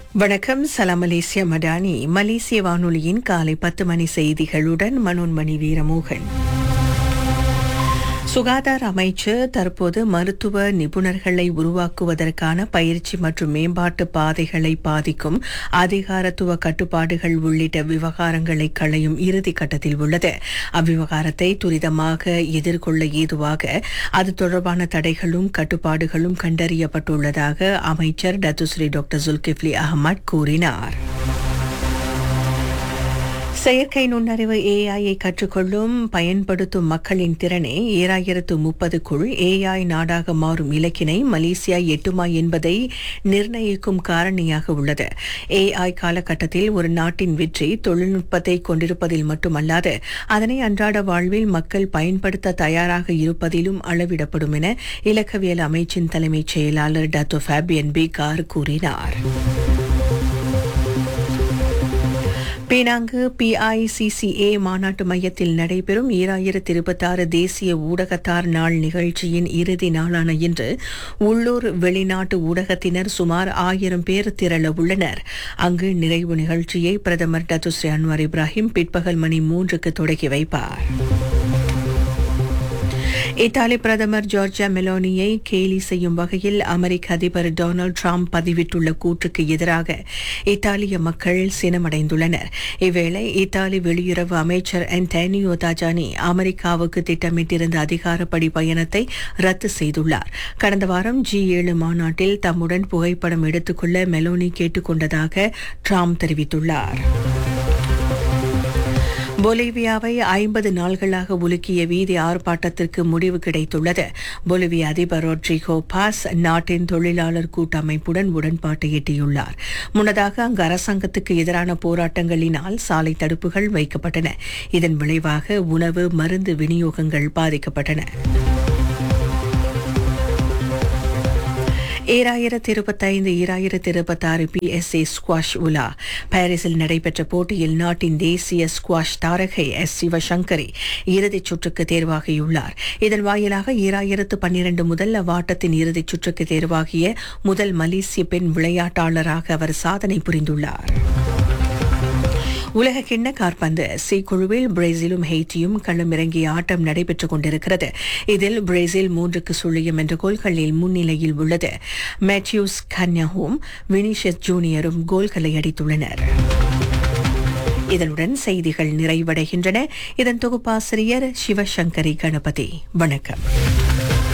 வணக்கம் சலாம் மலேசியா மடானி மலேசிய வானொலியின் காலை பத்து மணி செய்திகளுடன் மனோன்மணி வீரமோகன் சுகாதார அமைச்சர் தற்போது மருத்துவ நிபுணர்களை உருவாக்குவதற்கான பயிற்சி மற்றும் மேம்பாட்டு பாதைகளை பாதிக்கும் அதிகாரத்துவ கட்டுப்பாடுகள் உள்ளிட்ட விவகாரங்களை களையும் இறுதி கட்டத்தில் உள்ளது அவ்விவகாரத்தை துரிதமாக எதிர்கொள்ள ஏதுவாக அது தொடர்பான தடைகளும் கட்டுப்பாடுகளும் கண்டறியப்பட்டுள்ளதாக அமைச்சர் டத்துஸ்ரீ டாக்டர் ஜுல்கிஃப்லி அகமட் கூறினார் செயற்கை நுண்ணறிவு ஏஐயை கற்றுக்கொள்ளும் பயன்படுத்தும் மக்களின் திறனே ஏழாயிரத்து முப்பதுக்குள் ஏஐ நாடாக மாறும் இலக்கினை மலேசியா எட்டுமா என்பதை நிர்ணயிக்கும் காரணியாக உள்ளது ஏஐ காலகட்டத்தில் ஒரு நாட்டின் வெற்றி தொழில்நுட்பத்தை கொண்டிருப்பதில் மட்டுமல்லாது அதனை அன்றாட வாழ்வில் மக்கள் பயன்படுத்த தயாராக இருப்பதிலும் அளவிடப்படும் என இலக்கவியல் அமைச்சின் தலைமைச் செயலாளர் டத்தோ ஃபேபியன் பிகார் கூறினார் பேனாங்கு பிஐசிசிஏ மாநாட்டு மையத்தில் நடைபெறும் ஈராயிரத்தி இருபத்தாறு தேசிய ஊடகத்தார் நாள் நிகழ்ச்சியின் இறுதி நாளான இன்று உள்ளூர் வெளிநாட்டு ஊடகத்தினர் சுமார் ஆயிரம் பேர் திரள உள்ளனர் அங்கு நிறைவு நிகழ்ச்சியை பிரதமர் டத்துஸ்ரீ அன்வார் இப்ராஹிம் பிற்பகல் மணி மூன்றுக்கு தொடங்கி வைப்பார் இத்தாலி பிரதமர் ஜார்ஜியா மெலோனியை கேலி செய்யும் வகையில் அமெரிக்க அதிபர் டொனால்டு டிரம்ப் பதிவிட்டுள்ள கூற்றுக்கு எதிராக இத்தாலிய மக்கள் சினமடைந்துள்ளனர் இவ்வேளை இத்தாலி வெளியுறவு அமைச்சர் அன்டானியோ தாஜானி அமெரிக்காவுக்கு திட்டமிட்டிருந்த அதிகாரப்படி பயணத்தை ரத்து செய்துள்ளார் கடந்த வாரம் ஜி ஏழு மாநாட்டில் தம்முடன் புகைப்படம் எடுத்துக்கொள்ள மெலோனி கேட்டுக்கொண்டதாக டிரம்ப் தெரிவித்துள்ளார் பொலிவியாவை ஐம்பது நாள்களாக உலுக்கிய வீதி ஆர்ப்பாட்டத்திற்கு முடிவு கிடைத்துள்ளது பொலிவிய அதிபர் ரொட்ரிகோ பாஸ் நாட்டின் தொழிலாளர் கூட்டமைப்புடன் உடன்பாட்டை எட்டியுள்ளார் முன்னதாக அங்கு அரசாங்கத்துக்கு எதிரான போராட்டங்களினால் சாலை தடுப்புகள் வைக்கப்பட்டன இதன் விளைவாக உணவு மருந்து விநியோகங்கள் பாதிக்கப்பட்டன ஈராயிரத்தி இருபத்தைந்து ஈராயிரத்தி இருபத்தாறு பிஎஸ்ஏ ஸ்குவாஷ் உலா பாரிஸில் நடைபெற்ற போட்டியில் நாட்டின் தேசிய ஸ்குவாஷ் தாரகை எஸ் சிவசங்கரி இறுதிச் சுற்றுக்கு தேர்வாகியுள்ளார் இதன் வாயிலாக ஈராயிரத்து பன்னிரண்டு முதல் அவ்வாட்டத்தின் இறுதிச் சுற்றுக்கு தேர்வாகிய முதல் மலேசிய பெண் விளையாட்டாளராக அவர் சாதனை புரிந்துள்ளார் உலக கிண்ண காற்பந்து சி குழுவில் பிரேசிலும் ஹெய்ட்டியும் களமிறங்கிய ஆட்டம் நடைபெற்றுக் கொண்டிருக்கிறது இதில் பிரேசில் மூன்றுக்கு சுழியம் என்ற கோல்களில் முன்னிலையில் உள்ளது மேத்யூஸ் கன்யாவும் வினிஷியஸ் ஜூனியரும் கோல்களை அடித்துள்ளனர் இதனுடன் செய்திகள் நிறைவடைகின்றன இதன் தொகுப்பாசிரியர் சிவசங்கரி கணபதி வணக்கம்